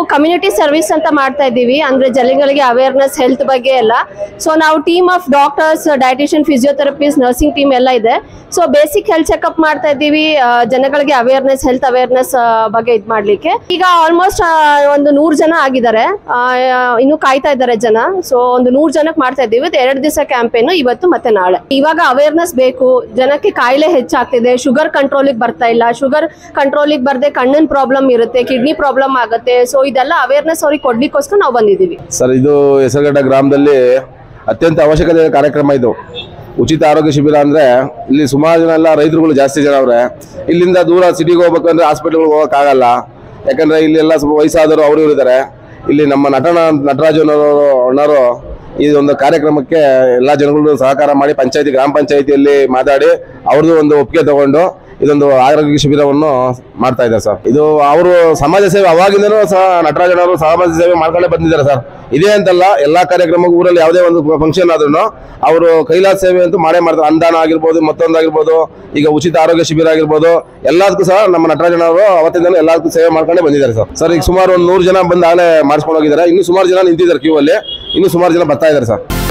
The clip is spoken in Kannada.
ಕಮ್ಯುನಿಟಿ ಸರ್ವಿಸ್ ಅಂತ ಮಾಡ್ತಾ ಇದ್ದೀವಿ ಅಂದ್ರೆ ಜನಗಳಿಗೆ ಅವೇರ್ನೆಸ್ ಹೆಲ್ತ್ ಬಗ್ಗೆ ಎಲ್ಲ ಸೊ ನಾವು team of doctors dietician physiotherapist nursing team ಎಲ್ಲ ಇದೆ ಸೊ ಬೇಸಿಕ್ ಹೆಲ್ತ್ ಚೆಕ್ಅಪ್ ಮಾಡ್ತಾ ಇದ್ದೀವಿ ಆ, ಜನಗಳಿಗೆ ಅವೇರ್ನೆಸ್ ಹೆಲ್ತ್ ಅವೇರ್ನೆಸ್ ಬಗ್ಗೆ ಇದು ಮಾಡ್ಲಿಕ್ಕೆ ಈಗ ಆಲ್ಮೋಸ್ಟ್ ಒಂದು ನೂರು ಜನ ಆಗಿದ್ದಾರೆ ಆ, ಇನ್ನು ಕಾಯ್ತಾ ಇದ್ದಾರೆ ಜನ ಸೊ ಒಂದು ನೂರು ಜನಕ್ಕೆ ಮಾಡ್ತಾ ಇದ್ದೀವಿ ಇದು ಎರಡು ದಿವಸ ಕ್ಯಾಂಪೇನು ಇವತ್ತು ಮತ್ತೆ ನಾಳೆ ಇವಾಗ ಅವೇರ್ನೆಸ್ ಬೇಕು ಜನಕ್ಕೆ ಕಾಯಿಲೆ ಹೆಚ್ಚಾಗ್ತಿದೆ ಶುಗರ್ ಕಂಟ್ರೋಲಿಗೆ ಬರ್ತಾ ಇಲ್ಲ ಶುಗರ್ ಕಂಟ್ರೋಲಿಗೆ ಬರ್ದೆ ಕಣ್ಣಿನ ಪ್ರಾಬ್ಲಮ್ ಇರುತ್ತೆ ಕಿಡ್ನಿ ಪ್ರಾಬ್ಲಮ್ ಆಗುತ್ತೆ ಸೊ ಇದೆಲ್ಲ ಅವೇರ್ನೆಸ್ ಅವ್ರಿಗೆ ಕೊಡ್ಲಿಕ್ಕೋಸ್ಕರ ನಾವು ಬಂದಿದ್ದೀವಿ ಸರ್ ಇದು ಹೆಸರುಘಟ್ಟ ಗ್ರಾಮದಲ್ಲಿ ಅತ್ಯಂತ ಅವಶ್ಯಕತೆ ಕಾರ್ಯಕ್ರಮ ಇದು ಉಚಿತ ಆರೋಗ್ಯ ಶಿಬಿರ ಅಂದ್ರೆ ಇಲ್ಲಿ ಸುಮಾರು ಜನ ಎಲ್ಲ ರೈತರುಗಳು ಜಾಸ್ತಿ ಜನ ಅವ್ರೆ ಇಲ್ಲಿಂದ ದೂರ ಸಿಟಿಗೆ ಹೋಗ್ಬೇಕಂದ್ರೆ ಹಾಸ್ಪಿಟಲ್ಗೆ ಹೋಗೋಕ್ಕಾಗಲ್ಲ ಯಾಕಂದ್ರೆ ಇಲ್ಲಿ ಎಲ್ಲ ಸ್ವಲ್ಪ ವಯಸ್ಸಾದವರು ಅವರು ಇವ್ರು ಇದ್ದಾರೆ ಇಲ್ಲಿ ನಮ್ಮ ನಟನ ನಟರಾಜನವರು ಅಣ್ಣವರು ಈ ಒಂದು ಕಾರ್ಯಕ್ರಮಕ್ಕೆ ಎಲ್ಲ ಜನಗಳು ಸಹಕಾರ ಮಾಡಿ ಪಂಚಾಯತಿ ಗ್ರಾಮ ಪಂಚಾಯತಿಯಲ್ಲಿ ಮಾತಾಡಿ ಅವ್ರದ್ದು ಒಂದು ಒಪ್ಪಿಗೆ ತಗೊಂಡು ಇದೊಂದು ಆರೋಗ್ಯ ಶಿಬಿರವನ್ನು ಮಾಡ್ತಾ ಇದ್ದಾರೆ ಸರ್ ಇದು ಅವರು ಸಮಾಜ ಸೇವೆ ಅವಾಗಿಂದನೂ ಸಹ ನಟರಾಜನವರು ಸಮಾಜ ಸೇವೆ ಮಾಡ್ಕೊಂಡೇ ಬಂದಿದ್ದಾರೆ ಸರ್ ಇದೇ ಅಂತಲ್ಲ ಎಲ್ಲಾ ಕಾರ್ಯಕ್ರಮಕ್ಕೂ ಊರಲ್ಲಿ ಯಾವುದೇ ಒಂದು ಫಂಕ್ಷನ್ ಆದ್ರೂ ಅವರು ಕೈಲಾಸ ಸೇವೆ ಅಂತೂ ಮಾಡೇ ಮಾಡ್ತಾರೆ ಅನುದಾನ ಆಗಿರ್ಬೋದು ಮತ್ತೊಂದಾಗಿರ್ಬೋದು ಈಗ ಉಚಿತ ಆರೋಗ್ಯ ಶಿಬಿರ ಆಗಿರ್ಬೋದು ಎಲ್ಲದಕ್ಕೂ ಸಹ ನಮ್ಮ ನಟರಾಜನವರು ಅವತ್ತಿಂದಲೂ ಎಲ್ಲದಕ್ಕೂ ಸೇವೆ ಮಾಡ್ಕೊಂಡೇ ಬಂದಿದ್ದಾರೆ ಸರ್ ಸರ್ ಈಗ ಸುಮಾರು ಒಂದು ನೂರು ಜನ ಬಂದು ಆಗಲೇ ಮಾಡಿಸ್ಕೊಂಡು ಹೋಗಿದ್ದಾರೆ ಇನ್ನು ಸುಮಾರು ಜನ ನಿಂತಿದ್ದಾರೆ ಕ್ಯೂ ಅಲ್ಲಿ ಇನ್ನು ಸುಮಾರು ಜನ ಬರ್ತಾ ಇದ್ದಾರೆ ಸರ್